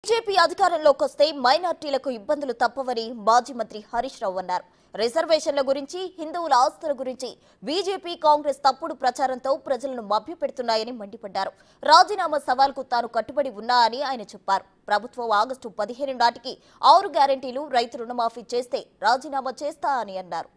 BJP అధికారంలోకి వస్తే మైనార్టీలకు ఇబ్బందులు తప్పవని మాజీ మంత్రి హరీష్ రావు అన్నారు రిజర్వేషన్ల గురించి హిందువుల ఆస్తుల గురించి బీజేపీ కాంగ్రెస్ తప్పుడు ప్రచారంతో ప్రజలను మభ్యపెడుతున్నాయని మండిపడ్డారు రాజీనామా సవాల్కు తాను కట్టుబడి ఉన్నా అని ఆయన చెప్పారు ప్రభుత్వం ఆగస్టు పదిహేను నాటికి ఆరు గ్యారంటీలు రైతు రుణమాఫీ చేస్తే రాజీనామా చేస్తా అని అన్నారు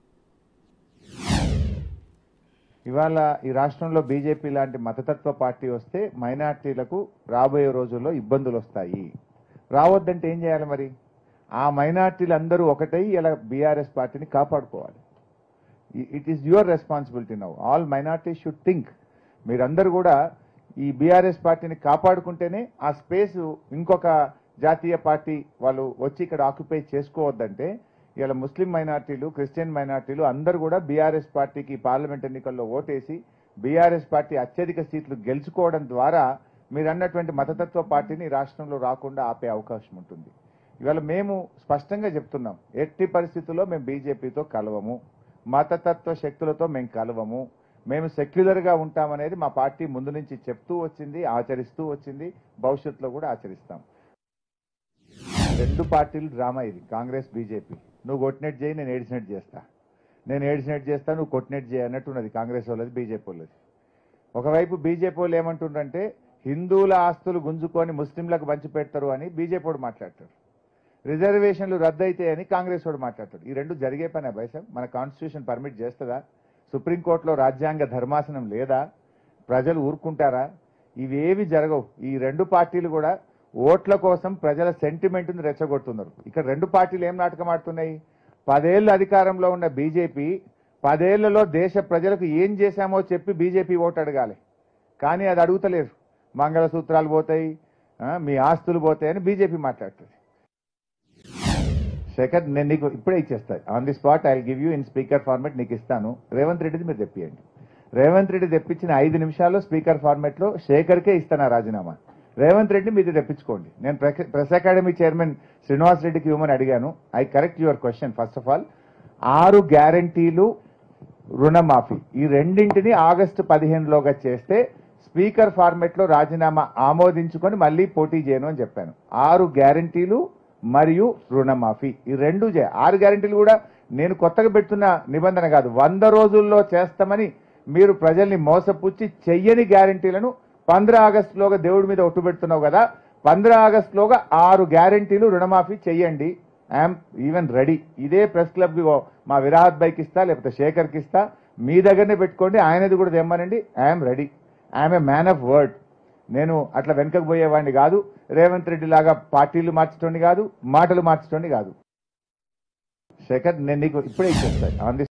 ఇవాళ ఈ రాష్ట్రంలో బీజేపీ లాంటి మతతత్వ పార్టీ వస్తే మైనార్టీలకు రాబోయే రోజుల్లో ఇబ్బందులు వస్తాయి రావద్దంటే ఏం చేయాలి మరి ఆ మైనార్టీలు అందరూ ఒకటై ఇలా బీఆర్ఎస్ పార్టీని కాపాడుకోవాలి it is your responsibility now all minority should think మీరందరూ కూడా ఈ బీఆర్ఎస్ పార్టీని కాపాడుకుంటేనే ఆ స్పేస్ ఇంకొక జాతీయ పార్టీ వాళ్ళు వచ్చి ఇక్కడ ఆక్యుపై చేసుకోవద్దంటే ఇలా ముస్లిం మైనార్టీలు క్రిస్టియన్ మైనార్టీలు అందరూ కూడా బీఆర్ఎస్ పార్టీకి పార్లమెంట్ ఎన్నికల్లో ఓటేసి బీఆర్ఎస్ పార్టీ అత్యధిక సీట్లు గెలుచుకోవడం ద్వారా మీరు అన్నటువంటి మతతత్వ పార్టీని రాష్ట్రంలో రాకుండా ఆపే అవకాశం ఉంటుంది ఇవాళ మేము స్పష్టంగా చెప్తున్నాం ఎట్టి పరిస్థితుల్లో మేము బీజేపీతో కలవము మతతత్వ శక్తులతో మేము కలవము మేము సెక్యులర్ గా ఉంటామనేది మా పార్టీ ముందు నుంచి చెప్తూ వచ్చింది ఆచరిస్తూ వచ్చింది భవిష్యత్తులో కూడా ఆచరిస్తాం రెండు పార్టీలు డ్రామా ఇది కాంగ్రెస్ బీజేపీ నువ్వు కొట్టినట్టు చేయి నేను ఏడిచినట్టు చేస్తా నేను ఏడిచినట్టు చేస్తా నువ్వు కొట్టినట్టు చేయి అన్నట్టు ఉన్నది కాంగ్రెస్ వాళ్ళది బీజేపీ వాళ్ళది ఒకవైపు బీజేపీ వాళ్ళు ఏమంటుండ్రంటే హిందువుల ఆస్తులు గుంజుకొని ముస్లింలకు పంచిపెడతారు అని బీజేపీ వాడు మాట్లాడతారు రిజర్వేషన్లు రద్దయితే అని కాంగ్రెస్ వాడు మాట్లాడతాడు ఈ రెండు జరిగే పనే బైసాబ్ మన కాన్స్టిట్యూషన్ పర్మిట్ చేస్తుందా సుప్రీంకోర్టులో రాజ్యాంగ ధర్మాసనం లేదా ప్రజలు ఊరుకుంటారా ఇవేవి జరగవు ఈ రెండు పార్టీలు కూడా ఓట్ల కోసం ప్రజల సెంటిమెంట్ని రెచ్చగొడుతున్నారు ఇక్కడ రెండు పార్టీలు ఏం నాటకం ఆడుతున్నాయి పదేళ్ళు అధికారంలో ఉన్న బీజేపీ పదేళ్లలో దేశ ప్రజలకు ఏం చేశామో చెప్పి బీజేపీ ఓటు అడగాలి కానీ అది అడుగుతలేరు మంగళసూత్రాలు పోతాయి ఆ, మీ ఆస్తులు పోతాయని బీజేపీ మాట్లాడుతుంది శేఖర్ నేను నీకు ఇప్పుడే ఇచ్చేస్తా on the spot I give you in speaker format నీకు ఇస్తాను రేవంత్ రెడ్డిది మీరు తెప్పియండి రేవంత్ రెడ్డి తెప్పించిన ఐదు నిమిషాల్లో స్పీకర్ ఫార్మెట్ లో శేఖర్కే ఇస్తాను ఆ రాజీనామా రేవంత్ రెడ్డి మీది తెప్పించుకోండి నేను press- press academy chairman Srinivas రెడ్డికి ఇవ్వమని అడిగాను I correct your question first of all ఆరు గ్యారంటీలు రుణమాఫీ ఈ రెండింటిని ఆగస్టు పదిహేనులోగా చేస్తే స్పీకర్ ఫార్మెట్ లో రాజీనామా ఆమోదించుకొని మళ్ళీ పోటీ చేయను అని చెప్పాను ఆరు గ్యారంటీలు మరియు రుణమాఫీ ఈ రెండు చే ఆరు గ్యారంటీలు కూడా నేను కొత్తగా పెడుతున్న నిబంధన కాదు వంద రోజుల్లో చేస్తామని మీరు ప్రజల్ని మోసపుచ్చి చెయ్యని గ్యారంటీలను పంద్ర ఆగస్టులోగా దేవుడి మీద ఒట్టు పెడుతున్నావు కదా పంద్ర ఆగస్టులోగా ఆరు గ్యారంటీలు రుణమాఫీ చెయ్యండి ఐఎమ్ ఈవెన్ రెడీ ఇదే ప్రెస్ క్లబ్ కి ఓ- మా విరాహత్ బైక్ ఇస్తా లేకపోతే శేఖర్కి ఇస్తా మీ దగ్గరనే పెట్టుకోండి ఆయనది కూడా తెమ్మనండి I'm ready I'm a man of word నేను అట్లా వెనకకు పోయేవాడిని కాదు రేవంత్ రెడ్డి లాగా పార్టీలు మార్చటోని కాదు మాటలు మార్చటోని కాదు శేఖర్ నేను నీకు ఇప్పుడే ఇచ్చేస్తాను ఆన్ ది